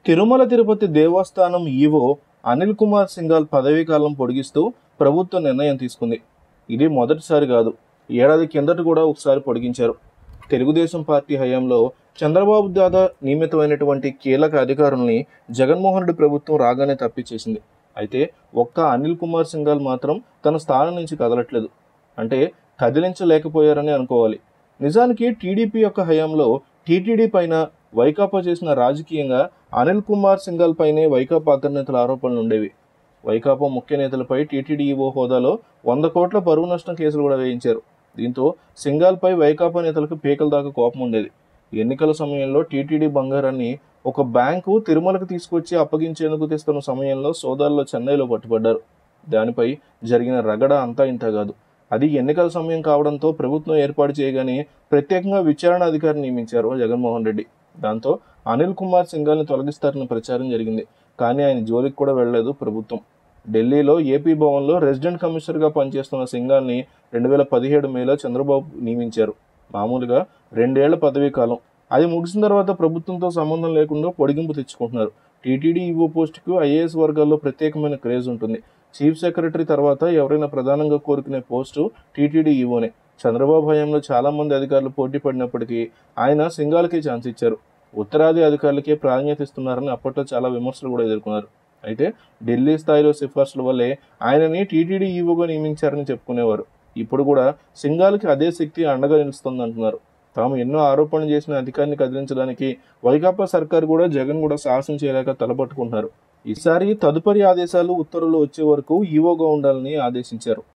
తిరుమల తిరుపతి దేవస్థానం ఈవో అనిల్ కుమార్ సింఘాల్ పదవీ కాలం పొడిగిస్తూ ప్రభుత్వం నిర్ణయం తీసుకుంది ఇది మొదటిసారి కాదు ఏడాది కిందట కూడా ఒకసారి పొడిగించారు తెలుగుదేశం పార్టీ హయాంలో చంద్రబాబు దాదా నియమితమైనటువంటి కీలక అధికారుల్ని జగన్మోహన్ రెడ్డి ప్రభుత్వం రాగానే తప్పించేసింది అయితే ఒక్క అనిల్ కుమార్ సింఘాల్ మాత్రం తన స్థానం నుంచి కదలట్లేదు అంటే కదిలించలేకపోయారని అనుకోవాలి నిజానికి టీడీపీ యొక్క హయాంలో టీటీడీ పైన వైకాపా చేసిన రాజకీయంగా అనిల్ కుమార్ సింఘాల్ పైనే వైకాపా అగ్రనేతల ఆరోపణలు ఉండేవి వైకాపా ముఖ్య నేతలపై టీటీడీ ఈవో హోదాలో వంద కోట్ల పరువు నష్టం కేసులు కూడా వేయించారు దీంతో సింఘాల్పై వైకాపా నేతలకు పీకల దాకా కోపం ఉండేది ఎన్నికల సమయంలో టీటీడీ బంగారాన్ని ఒక బ్యాంకు తిరుమలకు తీసుకొచ్చి అప్పగించేందుకు తెస్తున్న సమయంలో సోదాల్లో చెన్నైలో పట్టుబడ్డారు దానిపై జరిగిన రగడ అంతా ఇంత కాదు అది ఎన్నికల సమయం కావడంతో ప్రభుత్వం ఏర్పాటు చేయగానే ప్రత్యేకంగా విచారణ అధికారిని నియమించారు జగన్మోహన్ రెడ్డి దాంతో అనిల్ కుమార్ సింఘాల్ని తొలగిస్తారన్న ప్రచారం జరిగింది కానీ ఆయన జోలికి కూడా వెళ్ళలేదు ప్రభుత్వం ఢిల్లీలో ఏపీ భవన్లో రెసిడెంట్ కమిషనర్గా పనిచేస్తున్న సింఘాల్ని రెండు వేల పదిహేడు మేలో చంద్రబాబు నియమించారు మామూలుగా రెండేళ్ల పదవీ కాలం అది ముగిసిన తర్వాత ప్రభుత్వంతో సంబంధం లేకుండా పొడిగింపు తెచ్చుకుంటున్నారు టీటీడీ ఈవో పోస్టుకు ఐఏఎస్ వర్గాల్లో ప్రత్యేకమైన క్రేజ్ ఉంటుంది చీఫ్ సెక్రటరీ తర్వాత ఎవరైనా ప్రధానంగా కోరుకునే పోస్టు టీటీడీ ఈవోనే చంద్రబాబు హయాంలో చాలా మంది అధికారులు పోటీ పడినప్పటికీ ఆయన సింగాలకే ఛాన్స్ ఇచ్చారు ఉత్తరాది అధికారులకే ప్రాధాన్యత ఇస్తున్నారని అప్పట్లో చాలా విమర్శలు కూడా ఎదుర్కొన్నారు అయితే ఢిల్లీ స్థాయిలో సిఫార్సుల వల్లే ఆయనని టీటీడీ ఈవోగా నియమించారని చెప్పుకునేవారు ఇప్పుడు కూడా సింగాల్కి అదే శక్తి అండగా నిలుస్తుంది అంటున్నారు తాము ఎన్నో ఆరోపణలు చేసిన అధికారిని కదిలించడానికి వైకాపా సర్కార్ కూడా జగన్ కూడా సాహసం చేయలేక తలపట్టుకుంటున్నారు ఈసారి తదుపరి ఆదేశాలు ఉత్తర్వులు వచ్చే వరకు ఈవోగా ఉండాలని ఆదేశించారు